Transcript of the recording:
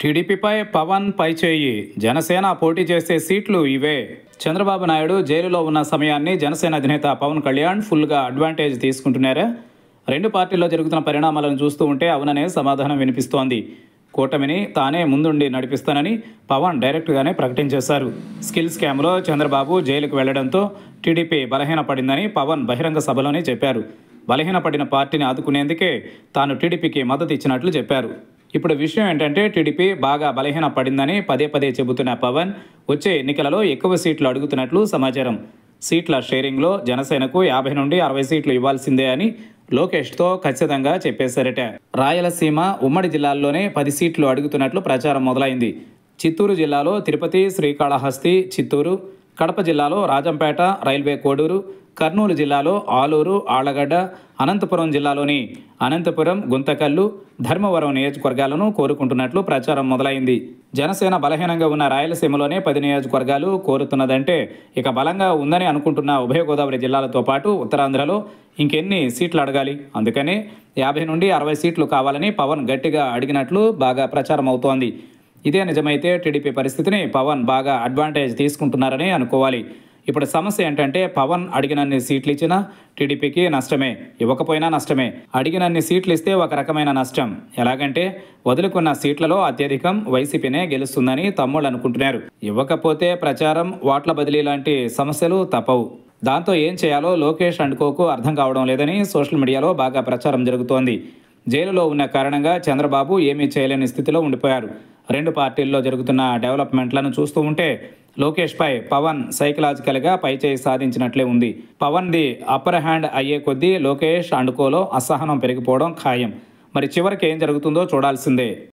టీడీపీపై పవన్ పైచేయి జనసేన పోటీ చేసే సీట్లు ఇవే చంద్రబాబు నాయుడు జైలులో ఉన్న సమయాన్ని జనసేన అధినేత పవన్ కళ్యాణ్ ఫుల్గా అడ్వాంటేజ్ తీసుకుంటున్నారా రెండు పార్టీల్లో జరుగుతున్న పరిణామాలను చూస్తూ ఉంటే అవుననే సమాధానం వినిపిస్తోంది కూటమిని తానే ముందుండి నడిపిస్తానని పవన్ డైరెక్ట్గానే ప్రకటించేశారు స్కిల్ స్కామ్లో చంద్రబాబు జైలుకు వెళ్లడంతో టీడీపీ బలహీనపడిందని పవన్ బహిరంగ సభలోనే చెప్పారు బలహీనపడిన పార్టీని ఆదుకునేందుకే తాను టీడీపీకి మద్దతు ఇచ్చినట్లు చెప్పారు ఇప్పుడు విషయం ఏంటంటే టీడీపీ బాగా బలహీన పడిందని పదే పదే చెబుతున్న పవన్ వచ్చే ఎన్నికలలో ఎక్కువ సీట్లు అడుగుతున్నట్లు సమాచారం సీట్ల షేరింగ్లో జనసేనకు యాభై నుండి అరవై సీట్లు ఇవ్వాల్సిందే అని లోకేష్తో ఖచ్చితంగా చెప్పేశారట రాయలసీమ ఉమ్మడి జిల్లాల్లోనే పది సీట్లు అడుగుతున్నట్లు ప్రచారం మొదలైంది చిత్తూరు జిల్లాలో తిరుపతి శ్రీకాళహస్తి చిత్తూరు కడప జిల్లాలో రాజంపేట రైల్వే కోడూరు కర్నూలు జిల్లాలో ఆలూరు ఆళ్లగడ్డ అనంతపురం జిల్లాలోని అనంతపురం గుంతకల్లు ధర్మవరం నియోజకవర్గాలను కోరుకుంటున్నట్లు ప్రచారం మొదలైంది జనసేన బలహీనంగా ఉన్న రాయలసీమలోనే పది నియోజకవర్గాలు కోరుతున్నదంటే ఇక బలంగా ఉందని అనుకుంటున్న ఉభయ గోదావరి జిల్లాలతో పాటు ఉత్తరాంధ్రలో ఇంకెన్ని సీట్లు అడగాలి అందుకనే యాభై నుండి అరవై సీట్లు కావాలని పవన్ గట్టిగా అడిగినట్లు బాగా ప్రచారం అవుతోంది ఇదే నిజమైతే టీడీపీ పరిస్థితిని పవన్ బాగా అడ్వాంటేజ్ తీసుకుంటున్నారని అనుకోవాలి ఇప్పుడు సమస్య ఏంటంటే పవన్ అడిగినన్ని సీట్లు ఇచ్చినా టీడీపీకి నష్టమే ఇవ్వకపోయినా నష్టమే అడిగినన్ని సీట్లు ఇస్తే ఒక రకమైన నష్టం ఎలాగంటే వదులుకున్న సీట్లలో అత్యధికం వైసీపీనే గెలుస్తుందని తమ్ముళ్ళు అనుకుంటున్నారు ఇవ్వకపోతే ప్రచారం ఓట్ల బదిలీ లాంటి సమస్యలు తప్పవు దాంతో ఏం చేయాలో లోకేష్ అండుకోకు అర్థం కావడం లేదని సోషల్ మీడియాలో బాగా ప్రచారం జరుగుతోంది జైలులో ఉన్న కారణంగా చంద్రబాబు ఏమీ చేయలేని స్థితిలో ఉండిపోయారు రెండు పార్టీల్లో జరుగుతున్న డెవలప్మెంట్లను చూస్తూ ఉంటే లోకేష్పై పవన్ సైకలాజికల్గా పైచేయి సాధించినట్లే ఉంది పవన్ది అప్పర్ హ్యాండ్ అయ్యే కొద్దీ లోకేష్ అండుకోలో అసహనం పెరిగిపోవడం ఖాయం మరి చివరికి ఏం జరుగుతుందో చూడాల్సిందే